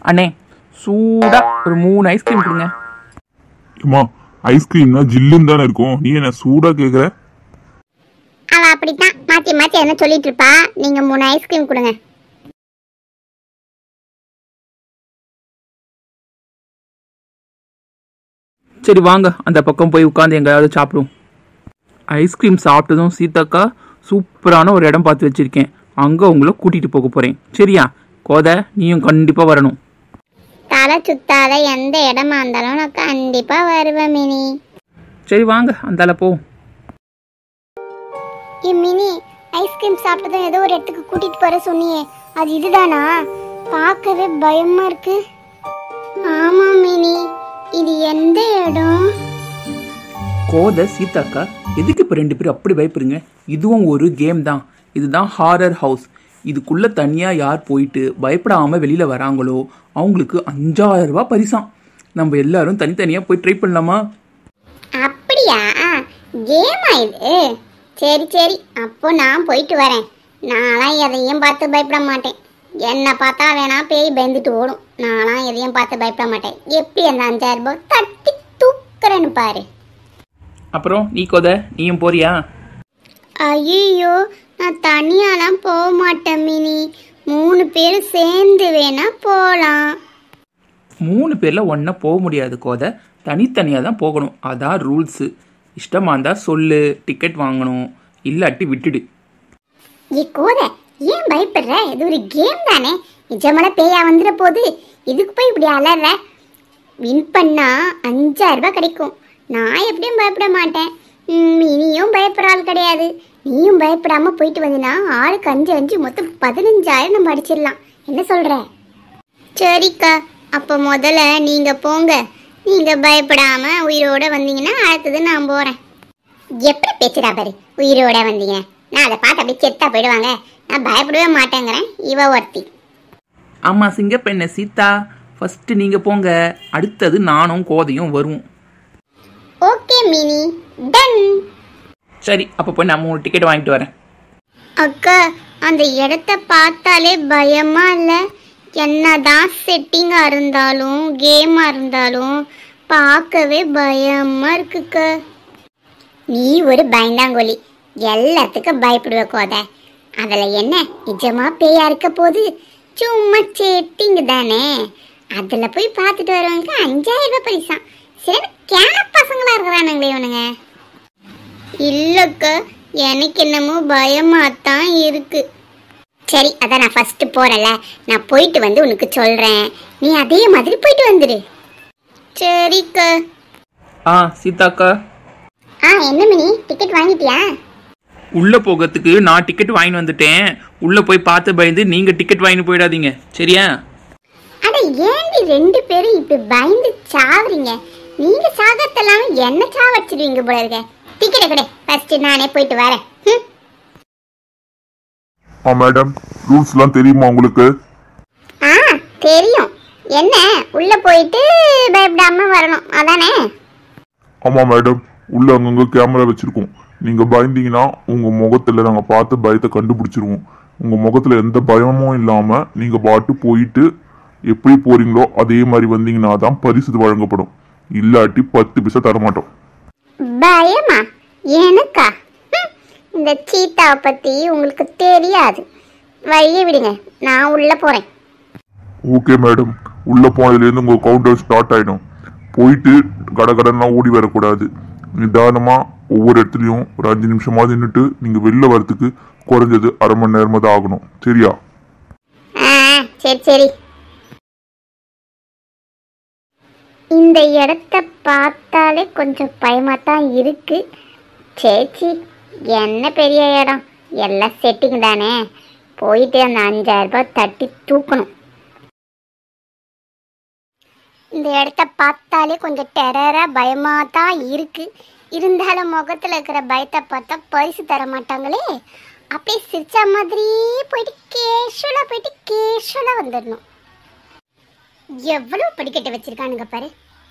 அண்ணே சூடா ஒரு மூணு ஐஸ்கிரீம் கொடுங்க அம்மா ஐஸ்கிரீம்னா ஜில்லுன்னு தானே இருக்கும் நீ என்ன சூடா கேக்குற அவ அப்படித்தான் மாத்தி மாத்தி என்ன சொல்லிட்டு இருப்பா நீங்க மூணு ஐஸ்கிரீம் கொடுங்க சரி வாங்க அந்த பக்கம் போய் உட்காந்து எங்கேயாவது சாப்பிடுவோம் ஐஸ்கிரீம் சாப்பிட்டதும் சீதாக்கா சூப்பரான ஒரு இடம் பார்த்து வச்சிருக்கேன் அங்கே உங்களை கூட்டிகிட்டு போக போகிறேன் சரியா கோதை நீயும் கண்டிப்பாக வரணும் தலை சுத்தாத எந்த இடமா இருந்தாலும் நான் கண்டிப்பா வருவேன் மினி சரி வாங்க அந்தால போ ஏ மினி ஐஸ்கிரீம் சாப்பிட்டதும் ஏதோ ஒரு இடத்துக்கு கூட்டிட்டு போற சொன்னியே அது இதுதானா பார்க்கவே பயமா இருக்கு ஆமா மினி இது எந்த இடம் கோதை சீதாக்கா எதுக்கு இப்போ ரெண்டு பேரும் அப்படி பயப்படுங்க இதுவும் ஒரு கேம் தான் இதுதான் ஹாரர் ஹவுஸ் இதுக்குள்ளே தனியாக யார் போயிட்டு பயப்படாமல் வெளியில் வராங்களோ அவங்களுக்கு அஞ்சாயிரம் ரூபாய் பரிசாம் நம்ம எல்லாரும் தனித்தனியாக போய் ட்ரை பண்ணலாமா அப்படியா கேமா இது சரி சரி அப்போ நான் போயிட்டு வரேன் நான்லாம் எதையும் பார்த்து பயப்பட மாட்டேன் என்னை பார்த்தா வேணா பேய் பயந்துட்டு ஓடும் நான்லாம் எதையும் பார்த்து பயப்பட மாட்டேன் எப்படி அந்த அஞ்சாயிரம் ரூபாய் தட்டி தூக்குறேன்னு பாரு அப்புறம் நீ கோதை நீயும் போறியா ஐயோ நான் தனியாலாம் போக மாட்டேன் மினி மூணு பேரும் சேர்ந்து வேணா போகலாம் மூணு பேரில் ஒன்றா போக முடியாது கோதை தனித்தனியாக தான் போகணும் அதான் ரூல்ஸு இஷ்டமாக இருந்தால் சொல்லு டிக்கெட் வாங்கணும் இல்லாட்டி விட்டுடு ஏ கோத ஏன் பயப்படுற இது ஒரு கேம் தானே நிஜமான பேயா வந்துட போகுது இதுக்கு போய் இப்படி அலற வின் பண்ணா அஞ்சாயிரம் ரூபாய் கிடைக்கும் நான் எப்படியும் பயப்பட மாட்டேன் ம், இனியும் பயப்படுற ஆள் கிடையாது நீயும் பயப்படாம போயிட்டு வந்தினா ஆளுக்கு அஞ்சு அஞ்சு மொத்தம் பதினஞ்சாயிரம் நம்ம அடிச்சிடலாம் என்ன சொல்ற சரிக்கா அப்போ முதல்ல நீங்க போங்க நீங்க பயப்படாம உயிரோட வந்தீங்கன்னா அடுத்தது நான் போறேன் எப்படி பேச்சுடா பாரு உயிரோட வந்தீங்க நான் அதை பார்த்து அப்படியே செத்தா போயிடுவாங்க நான் பயப்படவே மாட்டேங்கிறேன் இவ ஒருத்தி ஆமாம் சிங்கப்பெண்ணை சீதா ஃபஸ்ட்டு நீங்கள் போங்க அடுத்தது நானும் கோதையும் வருவோம் ஓகே மினி டன் சரி அப்போ போய் நான் மூணு டிக்கெட் வாங்கிட்டு வரேன் அக்கா அந்த இடத்த பார்த்தாலே பயமா இல்ல என்னதான் செட்டிங்கா இருந்தாலும் கேமா இருந்தாலும் பார்க்கவே பயமா இருக்குக்கா நீ ஒரு பயந்தாங்கோலி எல்லாத்துக்கும் பயப்படுவ கோத அதுல என்ன நிஜமா பேயா இருக்க போது சும்மா செட்டிங் தானே அதுல போய் பார்த்துட்டு வரவங்க அஞ்சாயிரம் ரூபாய் பரிசா சரி கேன பசங்களா இருக்கிறானுங்களே இவனுங்க இல்லக்கா எனக்கு என்னமோ பயமா தான் இருக்கு சரி அதான் நான் ஃபர்ஸ்ட் போறல நான் போயிட்டு வந்து உனக்கு சொல்றேன் நீ அதே மாதிரி போயிட்டு வந்துடு சரிக்கா ஆ சீதாக்கா ஆ என்ன மினி டிக்கெட் வாங்கிட்டியா உள்ளே போகிறதுக்கு நான் டிக்கெட் வாங்கிட்டு வந்துட்டேன் உள்ளே போய் பார்த்து பயந்து நீங்கள் டிக்கெட் வாங்கிட்டு போயிடாதீங்க சரியா அட ஏண்டி ரெண்டு பேரும் இப்படி பயந்து சாவுறீங்க நீங்க சாகத்தெல்லாம் என்ன சாவடிச்சிடுவீங்க போல இருக்க டிக்கெட்டை கொடு ஃபர்ஸ்ட் நானே போயிட்டு வரேன் ம். ஆ மேடம் ரூல்ஸ்லாம் தெரியுமா உங்களுக்கு ஆ தெரியும் என்ன உள்ள போயிட்டு பயப்படாம வரணும் அதானே ஆமா மேடம் உள்ள அங்கங்க கேமரா வச்சிருக்கோம் நீங்க பயந்தீங்கன்னா உங்க முகத்துல நாங்க பார்த்து பயத்தை கண்டுபிடிச்சிருவோம் உங்க முகத்துல எந்த பயமும் இல்லாம நீங்க பாட்டு போயிட்டு எப்படி போறீங்களோ அதே மாதிரி வந்தீங்கன்னா தான் பரிசு வழங்கப்படும் இல்லாட்டி பத்து பைசா தர மாட்டோம் பயமா எனக்கா ஹம், இந்த சீத்தாவை பத்தி உங்களுக்கு தெரியாது வழியை விடுங்க நான் உள்ள போறேன் ஓகே மேடம் உள்ள போனதுலேருந்து உங்க கவுண்டர் ஸ்டார்ட் ஆயிடும் போயிட்டு கடகடன்லாம் ஓடி வரக்கூடாது நிதானமா ஒவ்வொரு இடத்துலையும் ஒரு அஞ்சு நிமிஷமாவது நின்றுட்டு நீங்க வெளில வரதுக்கு குறைஞ்சது அரை மணி நேரமா தான் ஆகணும் சரியா ஆ சரி சரி இந்த இடத்த பார்த்தாலே கொஞ்சம் பயமா தான் இருக்கு சேச்சி என்ன பெரிய இடம் எல்லாம் செட்டிங் தானே போயிட்டு அந்த அஞ்சாயிரம் ரூபாய் தட்டி தூக்கணும் இந்த இடத்த பார்த்தாலே கொஞ்சம் டெரரா பயமா தான் இருக்கு இருந்தாலும் முகத்துல இருக்கிற பயத்தை பார்த்தா பரிசு தர மாட்டாங்களே அப்படியே சிரிச்ச மாதிரியே போயிட்டு கேஷுவலா போயிட்டு கேஷுவலா வந்துடணும் எவ்வளவு படிக்கட்டு வச்சிருக்கானுங்க பாரு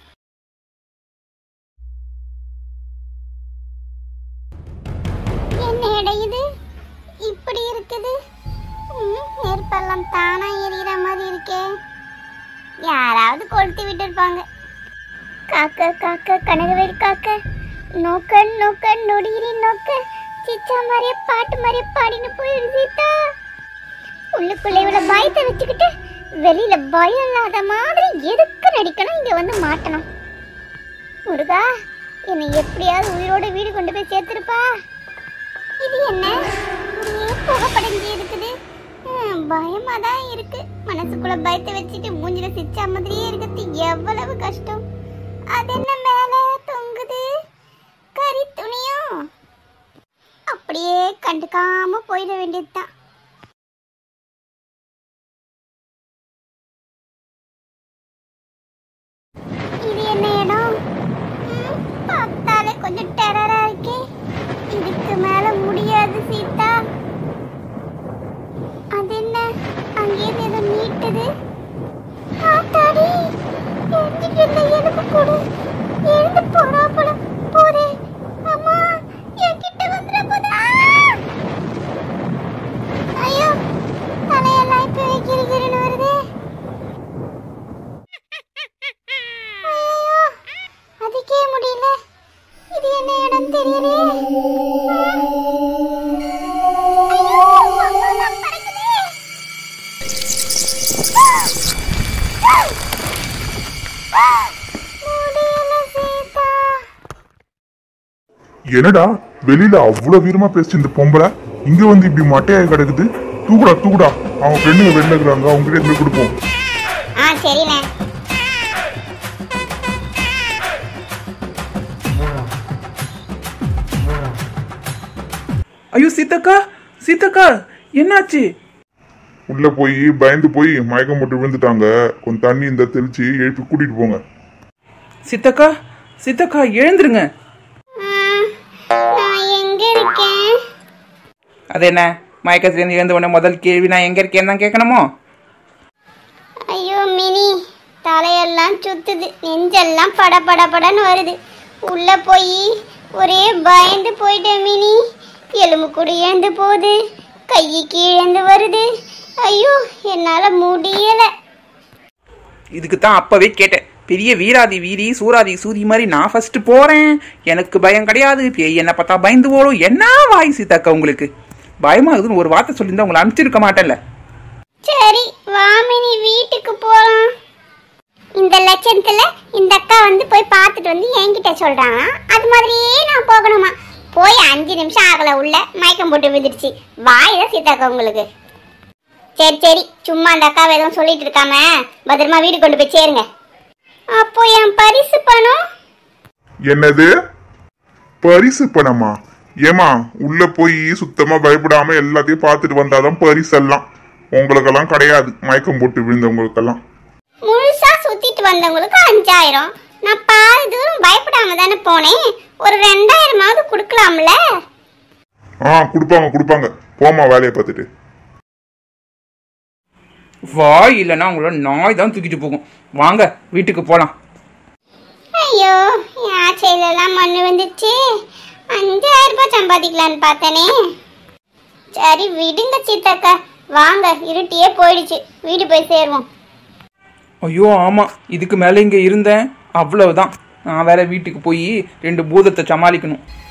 என்ன இடம் இது இப்படி இருக்குது ம், நெருப்பெல்லாம் தானா எரியிற மாதிரி இருக்கே யாராவது கொளுத்தி விட்டுருப்பாங்க காக்க காக்க கனகவேல் காக்க நோக்க நோக்க நொடியிரி நோக்க சிச்சா மாதிரியே பாட்டு மாதிரியே பாடின்னு போயிடுது சீதா உள்ளுக்குள்ள இவ்வளவு பயத்தை வச்சுக்கிட்டு வெளியில பயம் இல்லாத மாதிரி எதுக்கு நடிக்கணும் இங்க வந்து மாட்டணும் முருகா என்னை எப்படியாவது உயிரோட வீடு கொண்டு போய் சேர்த்துருப்பா இது என்ன ஒரே புகைப்படங்கி இருக்குது ஹம், பயமா தான் இருக்கு மனசுக்குள்ள பயத்தை வச்சுட்டு மூஞ்சில சிச்சா மாதிரியே இருக்கிறது எவ்வளவு கஷ்டம் அது என்ன மேல தொங்குது கறி துணியும் அப்படியே கண்டுக்காம போயிட வேண்டியதுதான் இது என்ன இடம் ம், பார்த்தாலே கொஞ்சம் டெரரா இருக்கே இதுக்கு மேல முடியாது சீதா அது என்ன அங்கேயிருந்து ஏதோ நீட்டுது ஆத்தாடி எரிஞ்சுட்டு இருந்த எலும்பு கூடு எழுந்து போறா போல போறே அம்மா என்கிட்ட வந்துட போதா ஐயோ தலையெல்லாம் இப்ப கிரிகிரின்னு வருதே ஐயோ அதுக்கே முடியல இது என்ன இடம் தெரியலையே ஐயோ, அம்மாலாம் பறக்குதே. முடியல சீதா என்னடா வெளியில அவ்வளவு வீரமா பேசிச்சு இந்த பொம்பளை இங்க வந்து இப்படி மட்டையாய் கிடக்குது தூக்குடா தூக்குடா அவங்க ஃப்ரெண்டுங்க வெளில இருக்கிறாங்க அவங்க கிட்ட போய் கொடுப்போம் ஆ சரிண்ணே ஐயோ சீதக்கா சீதக்கா என்னாச்சு உள்ள போய் பயந்து போய் மயக்கம் போட்டு விழுந்துட்டாங்க கொஞ்சம் தண்ணி இந்த தெளிச்சு எழுப்பி கூட்டிட்டு போங்க சித்தக்கா சித்தக்கா எழுந்துருங்க நான் எங்க இருக்கேன் அது என்ன மயக்கத்துலேருந்து எழுந்த உடனே முதல் கேள்வி நான் எங்கே இருக்கேன்னு தான் கேட்கணுமோ ஐயோ மினி தலையெல்லாம் சுத்துது நெஞ்செல்லாம் பட பட படன்னு வருது உள்ள போய் ஒரே பயந்து போயிட்டேன் மினி எலும்பு கூட ஏந்து போகுது கை கீழேந்து வருது ஐயோ என்னால முடியல இதுக்கு தான் அப்பவே கேட்டேன் பெரிய வீராதி வீரி சூராதி சூதி மாதிரி நான் ஃபர்ஸ்ட் போறேன் எனக்கு பயம் கிடையாது பேய் என்ன பார்த்தா பயந்து ஓடும் என்ன வாய் சீதாக்கா உங்களுக்கு பயமாகுதுன்னு ஒரு வார்த்தை சொல்லியிருந்தா உங்களை அனுப்பிச்சிருக்க மாட்டேன்ல சரி வா மினி வீட்டுக்கு போலாம் இந்த லட்சணத்துல இந்த அக்கா வந்து போய் பார்த்துட்டு வந்து என்கிட்ட சொல்றாங்க அது மாதிரியே நான் போகணுமா போய் அஞ்சு நிமிஷம் ஆகல உள்ள மயக்கம் போட்டு விழுந்துடுச்சு வாயில சீதாக்கா உங்களுக்கு சரி சரி சும்மா அந்த அக்காவை எதுவும் சொல்லிட்டு இருக்காம பத்திரமா வீடு கொண்டு போய் சேருங்க அப்போ என் பரிசு பணம் என்னது பரிசு பணமா ஏமா உள்ள போய் சுத்தமா பயப்படாம எல்லாத்தையும் பார்த்துட்டு வந்தாதான் பரிசெல்லாம் உங்களுக்கெல்லாம் கிடையாது மயக்கம் போட்டு விழுந்தவங்களுக்கெல்லாம் முழுசா சுத்திட்டு வந்தவங்களுக்கு அஞ்சாயிரம் நான் பாதி தூரம் பயப்படாம தானே போனேன் ஒரு ரெண்டாயிரமாவது கொடுக்கலாம்ல ஆ கொடுப்பாங்க கொடுப்பாங்க போமா வேலையை பார்த்துட்டு வாய் இல்லைன்னா உங்களோட நாய் தான் தூக்கிட்டு போகும் வாங்க வீட்டுக்கு போகலாம் ஐயோ என் ஆச்சையிலலாம் மண்ணு வந்துச்சு அஞ்சாயிரம் ரூபாய் சம்பாதிக்கலான்னு பார்த்தனே சரி விடுங்க சித்தக்கா வாங்க இருட்டியே போயிடுச்சு வீடு போய் சேருவோம் ஐயோ ஆமாம் இதுக்கு மேலே இங்கே இருந்தேன் அவ்வளவுதான் நான் வேற வீட்டுக்கு போய் ரெண்டு பூதத்தை சமாளிக்கணும்